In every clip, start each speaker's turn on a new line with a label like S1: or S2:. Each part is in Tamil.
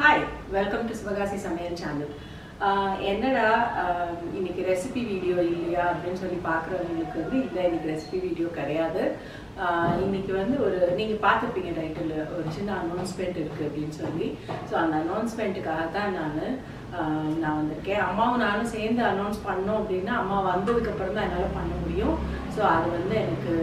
S1: ஹாய் வெல்கம் டு சிவகாசி சமையல் சேனல் என்னடா ஆஹ் இன்னைக்கு ரெசிபி வீடியோ இல்லையா அப்படின்னு சொல்லி பார்க்குறவங்களுக்கு வந்து இல்லை இன்னைக்கு ரெசிபி வீடியோ கிடையாது ஆஹ் இன்னைக்கு வந்து ஒரு நீங்கள் பார்த்துருப்பீங்க டைட்டில் ஒரு சின்ன அனௌன்ஸ்மெண்ட் இருக்குது அப்படின்னு சொல்லி ஸோ அந்த அனௌன்ஸ்மெண்ட்டுக்காக தான் நான் நான் வந்திருக்கேன் அம்மாவும் நானும் சேர்ந்து அனௌன்ஸ் பண்ணோம் அப்படின்னா அம்மா வந்ததுக்கப்புறம் தான் என்னால் பண்ண முடியும் ஸோ அது வந்து எனக்கு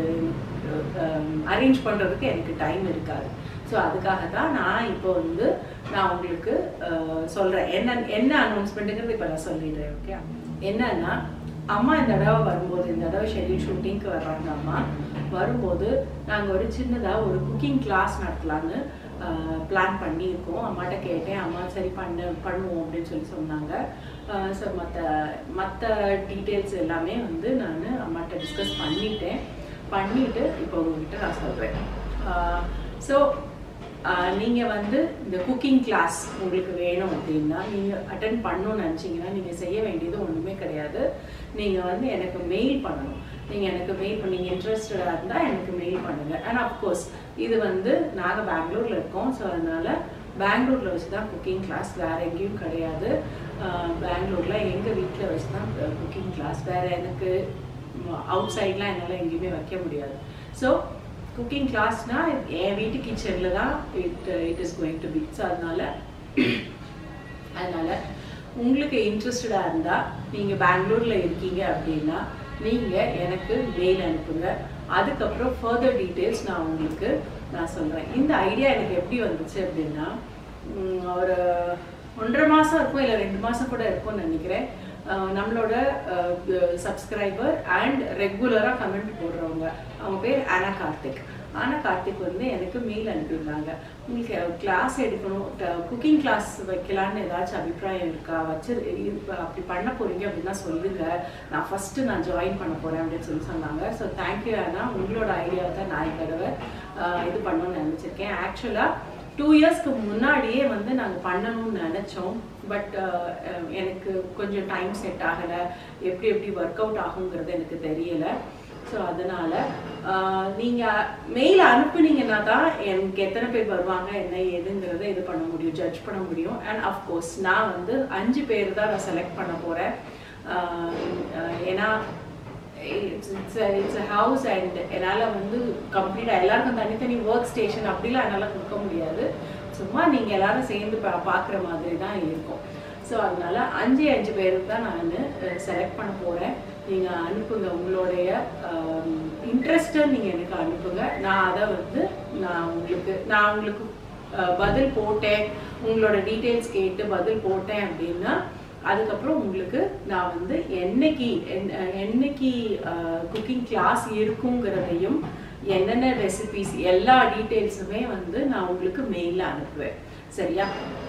S1: அரேஞ்ச் பண்ணுறதுக்கு எனக்கு டைம் இருக்காது ஸோ அதுக்காக தான் நான் இப்போ வந்து நான் உங்களுக்கு சொல்கிறேன் என்ன என்ன அனௌன்ஸ்மெண்ட்டுங்கிறது இப்போ நான் சொல்லிடுறேன் ஓகே என்னன்னா அம்மா இந்த தடவை வரும்போது இந்த தடவை ஷெட்யூல் ஷூட்டிங்க்கு வர்றாங்க அம்மா வரும்போது நாங்கள் ஒரு சின்னதாக ஒரு குக்கிங் கிளாஸ் நடத்தலான்னு பிளான் பண்ணியிருக்கோம் அம்மாட்ட கேட்டேன் அம்மா சரி பண்ண பண்ணுவோம் அப்படின்னு சொல்லி சொன்னாங்க ஸோ மற்ற மற்ற டீட்டெயில்ஸ் எல்லாமே வந்து நான் அம்மாட்ட டிஸ்கஸ் பண்ணிட்டேன் பண்ணிட்டு இப்போ உங்ககிட்ட நான் சொல்கிறேன் ஸோ நீங்கள் வந்து இந்த குக்கிங் கிளாஸ் உங்களுக்கு வேணும் அப்படின்னா நீங்கள் அட்டன் பண்ணணும்னு நினச்சிங்கன்னா நீங்கள் செய்ய வேண்டியது ஒன்றுமே கிடையாது நீங்கள் வந்து எனக்கு மெயில் பண்ணணும் நீங்கள் எனக்கு மெயில் பண்ணி நீங்கள் இன்ட்ரெஸ்டடாக இருந்தால் எனக்கு மெயில் பண்ணுங்கள் அண்ட் அஃப்கோர்ஸ் இது வந்து நாங்கள் பெங்களூரில் இருக்கோம் ஸோ அதனால் பெங்களூரில் வச்சு தான் குக்கிங் கிளாஸ் வேறு எங்கேயும் கிடையாது பெங்களூரில் எங்கள் வீட்டில் வச்சு தான் குக்கிங் கிளாஸ் வேறு எனக்கு அவுட் சைட்லாம் என்னால் எங்கேயுமே வைக்க முடியாது ஸோ குக்கிங் கிளாஸ்னா என் வீட்டு கிச்சனில் தான் it it is going to be so அதனால அதனால உங்களுக்கு இன்ட்ரெஸ்டடாக இருந்தால் நீங்கள் பெங்களூரில் இருக்கீங்க அப்படின்னா நீங்கள் எனக்கு மெயில் அனுப்புங்க அதுக்கப்புறம் ஃபர்தர் டீட்டெயில்ஸ் நான் உங்களுக்கு நான் சொல்கிறேன் இந்த ஐடியா எனக்கு எப்படி வந்துச்சு அப்படின்னா ஒரு ஒன்றரை மாதம் இருக்கும் இல்லை ரெண்டு மாதம் கூட இருக்கும்னு நினைக்கிறேன் நம்மளோட சப்ஸ்கிரைபர் அண்ட் ரெகுலராக கமெண்ட் போடுறவங்க அவங்க பேர் ஆனா கார்த்திக் ஆனா கார்த்திக் வந்து எனக்கு மெயில் அனுப்பியிருந்தாங்க உங்களுக்கு கிளாஸ் எடுக்கணும் குக்கிங் கிளாஸ் வைக்கலான்னு ஏதாச்சும் அபிப்பிராயம் இருக்கா வச்சு அப்படி பண்ண போறீங்க அப்படின்னா சொல்லுங்க நான் ஃபர்ஸ்ட் நான் ஜாயின் பண்ண போறேன் அப்படின்னு சொல்லி சொன்னாங்க ஸோ தேங்க்யூ ஆனா உங்களோட ஐடியாவை தான் நான் தடவை இது பண்ணணும்னு நினச்சிருக்கேன் ஆக்சுவலாக டூ இயர்ஸ்க்கு முன்னாடியே வந்து நாங்கள் பண்ணணும்னு நினச்சோம் பட் எனக்கு கொஞ்சம் டைம் செட் ஆகலை எப்படி எப்படி ஒர்க் அவுட் ஆகுங்கிறது எனக்கு தெரியலை ஸோ அதனால் நீங்கள் மெயில் அனுப்புனீங்கன்னா தான் எனக்கு எத்தனை பேர் வருவாங்க என்ன ஏதுங்கிறத இது பண்ண முடியும் ஜட்ஜ் பண்ண முடியும் அண்ட் அஃப்கோர்ஸ் நான் வந்து அஞ்சு பேர் தான் நான் செலக்ட் பண்ண போகிறேன் ஏன்னா it's it's it's a house and என்னால் வந்து கம்ப்ளீட்டாக எல்லாருக்கும் தனித்தனி ஒர்க் ஸ்டேஷன் அப்படிலாம் என்னால் கொடுக்க முடியாது சும்மா நீங்கள் எல்லாரும் சேர்ந்து பா பார்க்குற மாதிரி தான் இருக்கும் ஸோ அதனால அஞ்சு அஞ்சு பேருக்கு தான் நான் செலக்ட் பண்ண போகிறேன் நீங்கள் அனுப்புங்க உங்களுடைய இன்ட்ரெஸ்ட்டை நீங்கள் எனக்கு அனுப்புங்க நான் அதை வந்து நான் உங்களுக்கு நான் உங்களுக்கு பதில் போட்டேன் உங்களோட டீட்டெயில்ஸ் கேட்டு பதில் போட்டேன் அப்படின்னா அதுக்கப்புறம் உங்களுக்கு நான் வந்து என்னைக்கு என்னைக்கு குக்கிங் கிளாஸ் இருக்குங்கிறதையும் என்னென்ன ரெசிபிஸ் எல்லா டீட்டெயில்ஸுமே வந்து நான் உங்களுக்கு மெயிலில் அனுப்புவேன் சரியா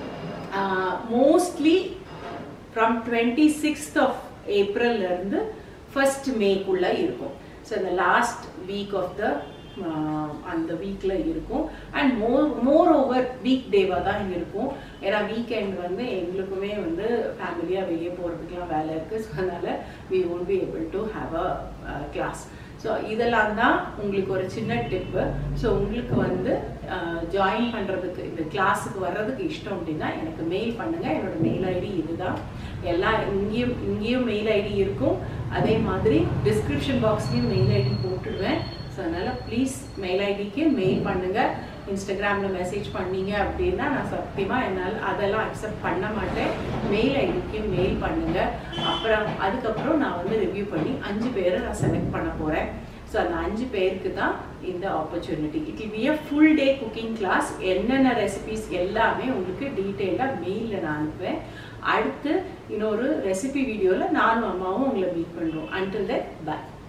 S1: mostly from twenty sixth of ஏப்ரல்லேருந்து ஃபர்ஸ்ட் மேக்குள்ளே இருக்கும் ஸோ இந்த லாஸ்ட் வீக் ஆஃப் த அந்த வீக்கில் இருக்கும் and more more over week டேவாக தான் இருக்கும் ஏன்னா வீக்கெண்ட் வந்து எங்களுக்குமே வந்து ஃபேமிலியாக வெளியே போகிறதுக்குலாம் வேலை இருக்குது ஸோ அதனால் we won't be able to have a class so இதெல்லாம் தான் உங்களுக்கு ஒரு சின்ன டிப்பு ஸோ உங்களுக்கு வந்து ஜாயின் பண்ணுறதுக்கு இந்த கிளாஸுக்கு வர்றதுக்கு இஷ்டம் அப்படின்னா எனக்கு மெயில் பண்ணுங்கள் என்னோட மெயில் ஐடி இதுதான் எல்லாம் இங்கேயும் இங்கேயும் மெயில் ஐடி இருக்கும் அதே மாதிரி டிஸ்கிரிப்ஷன் பாக்ஸ்லேயும் மெயில் ஐடி போட்டுடுவேன் ஸோ அதனால் ப்ளீஸ் மெயில் ஐடிக்கு மெயில் பண்ணுங்கள் இன்ஸ்டாகிராமில் மெசேஜ் பண்ணீங்க அப்படின்னா நான் சத்தியமாக என்னால் அதெல்லாம் அக்செப்ட் பண்ண மாட்டேன் மெயில் ஐடிக்கு மெயில் பண்ணுங்கள் அப்புறம் அதுக்கப்புறம் நான் வந்து ரிவ்யூ பண்ணி அஞ்சு பேரை நான் செலக்ட் பண்ண போகிறேன் ஸோ அந்த அஞ்சு பேருக்கு தான் இந்த opportunity it will be a full day cooking class என்னென்ன ரெசிபிஸ் எல்லாமே உங்களுக்கு டீட்டெயிலாக மெயிலில் நான் அனுப்புவேன் அடுத்து இன்னொரு ரெசிபி வீடியோவில் நானும் அம்மாவும் உங்களை மீட் பண்ணுறோம் அன்டில் தட் பாய்